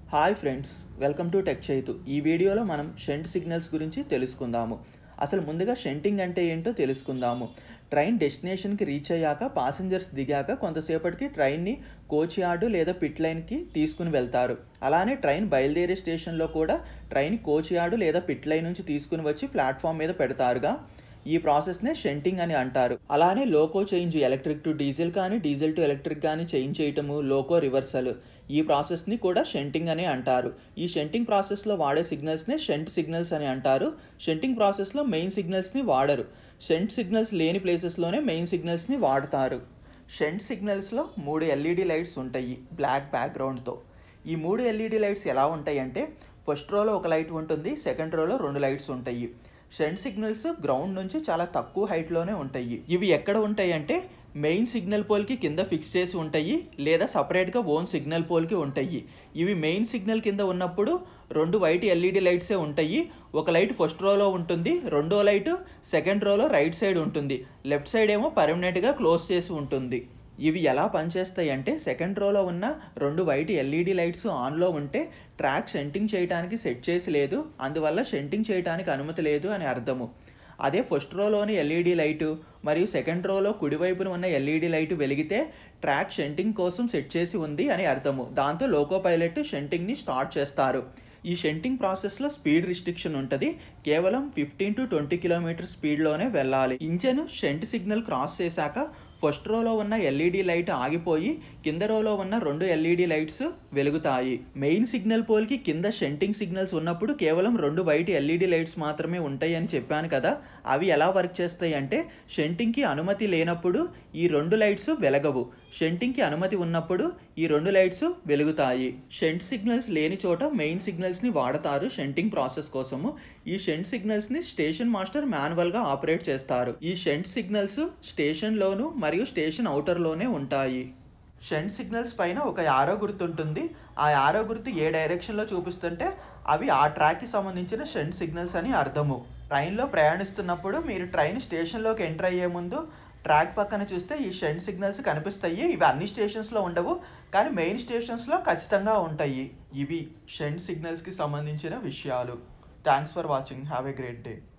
hi friends welcome to tech Chaitu ఈ వీడియోలో మనం షెంట్ సిగ్నల్స్ గురించి తెలుసుకుందాము అసలు ముందుగా షెంటింగ్ అంటే ఏంటో తెలుసుకుందాము ట్రైన్ డెస్టినేషన్కి రీచ్ అయ్యాక పాసింజర్స్ దిగాక కొంతసేపటికి ట్రైన్ని కోచ్ యార్డు లేదా పిట్ లైన్కి తీసుకుని వెళ్తారు అలానే ట్రైన్ బయలుదేరే స్టేషన్లో కూడా ట్రైన్ కోచ్ యార్డు లేదా పిట్ లైన్ నుంచి తీసుకుని వచ్చి ప్లాట్ఫామ్ మీద పెడతారుగా ఈ ప్రాసెస్నే షెంటింగ్ అని అంటారు అలానే loco change electric to diesel కానీ డీజిల్ టు ఎలక్ట్రిక్ కానీ చేంజ్ చేయటము లోకో రివర్సల్ ఈ ప్రాసెస్ని కూడా షెంటింగ్ అని అంటారు ఈ షెంటింగ్ ప్రాసెస్లో వాడే సిగ్నల్స్నే షెంట్ సిగ్నల్స్ అని అంటారు షెంటింగ్ ప్రాసెస్లో మెయిన్ సిగ్నల్స్ని వాడరు షెంట్ సిగ్నల్స్ లేని ప్లేసెస్లోనే మెయిన్ సిగ్నల్స్ని వాడతారు షెంట్ సిగ్నల్స్లో మూడు ఎల్ఈడి లైట్స్ ఉంటాయి బ్లాక్ బ్యాక్గ్రౌండ్తో ఈ మూడు ఎల్ఈడి లైట్స్ ఎలా ఉంటాయి అంటే ఫస్ట్ రోలో ఒక లైట్ ఉంటుంది సెకండ్ రోలో రెండు లైట్స్ ఉంటాయి షెంట్ సిగ్నల్స్ గ్రౌండ్ నుంచి చాలా తక్కువ హైట్లోనే ఉంటాయి ఇవి ఎక్కడ ఉంటాయి అంటే మెయిన్ సిగ్నల్ పోల్కి కింద ఫిక్స్ చేసి ఉంటాయి లేదా సపరేట్గా ఓన్ సిగ్నల్ పోల్కి ఉంటాయి ఇవి మెయిన్ సిగ్నల్ కింద ఉన్నప్పుడు రెండు వైట్ ఎల్ఈడి లైట్సే ఉంటాయి ఒక లైట్ ఫస్ట్ రోలో ఉంటుంది రెండో లైట్ సెకండ్ రోలో రైట్ సైడ్ ఉంటుంది లెఫ్ట్ సైడ్ ఏమో పర్మనెంట్గా క్లోజ్ చేసి ఉంటుంది ఇవి ఎలా పనిచేస్తాయి అంటే సెకండ్ రోలో ఉన్న రెండు వైట్ ఎల్ఈడి లైట్స్ ఆన్లో ఉంటే ట్రాక్ షెంటింగ్ చేయడానికి సెట్ చేసి లేదు అందువల్ల షెంటింగ్ చేయడానికి అనుమతి లేదు అని అర్థము అదే ఫస్ట్ రోలోని ఎల్ఈడి లైటు మరియు సెకండ్ రోలో కుడివైపున ఉన్న ఎల్ఈడి లైటు వెలిగితే ట్రాక్ షెంటింగ్ కోసం సెట్ చేసి ఉంది అని అర్థము దాంతో లోకో పైలట్ షెంటింగ్ని స్టార్ట్ చేస్తారు ఈ షెంటింగ్ ప్రాసెస్లో స్పీడ్ రిస్ట్రిక్షన్ ఉంటుంది కేవలం ఫిఫ్టీన్ టు ట్వంటీ కిలోమీటర్ స్పీడ్లోనే వెళ్ళాలి ఇంజన్ షెంట్ సిగ్నల్ క్రాస్ చేశాక ఫస్ట్ రోలో ఉన్న ఎల్ఈడి లైట్ ఆగిపోయి కింద రోలో ఉన్న రెండు ఎల్ఈడి లైట్స్ వెలుగుతాయి మెయిన్ సిగ్నల్ పోల్కి కింద షెంటింగ్ సిగ్నల్స్ ఉన్నప్పుడు కేవలం రెండు వైట్ ఎల్ఈడి లైట్స్ మాత్రమే ఉంటాయి అని చెప్పాను కదా అవి ఎలా వర్క్ చేస్తాయి అంటే షెంటింగ్కి అనుమతి లేనప్పుడు ఈ రెండు లైట్స్ వెలగవు షెంటింగ్కి అనుమతి ఉన్నప్పుడు ఈ రెండు లైట్స్ వెలుగుతాయి షెంట్ సిగ్నల్స్ లేని చోట మెయిన్ సిగ్నల్స్ని వాడతారు షెంటింగ్ ప్రాసెస్ కోసము ఈ షెంట్ సిగ్నల్స్ని స్టేషన్ మాస్టర్ మాన్యువల్గా ఆపరేట్ చేస్తారు ఈ షెంట్ సిగ్నల్స్ స్టేషన్లోను మరియు స్టేషన్ అవుటర్లోనే ఉంటాయి షెంట్ సిగ్నల్స్ పైన ఒక యారో గుర్తు ఉంటుంది ఆ యారో గుర్తు ఏ డైరెక్షన్లో చూపిస్తుంటే అవి ఆ ట్రాక్కి సంబంధించిన షెంట్ సిగ్నల్స్ అని అర్థము ట్రైన్లో ప్రయాణిస్తున్నప్పుడు మీరు ట్రైన్ స్టేషన్లోకి ఎంటర్ అయ్యే ముందు ట్రాక్ పక్కన చూస్తే ఈ షెంట్ సిగ్నల్స్ కనిపిస్తాయి ఇవి అన్ని స్టేషన్స్లో ఉండవు కానీ మెయిన్ స్టేషన్స్లో ఖచ్చితంగా ఉంటాయి ఇవి షెంట్ సిగ్నల్స్కి సంబంధించిన విషయాలు thanks for watching have a great day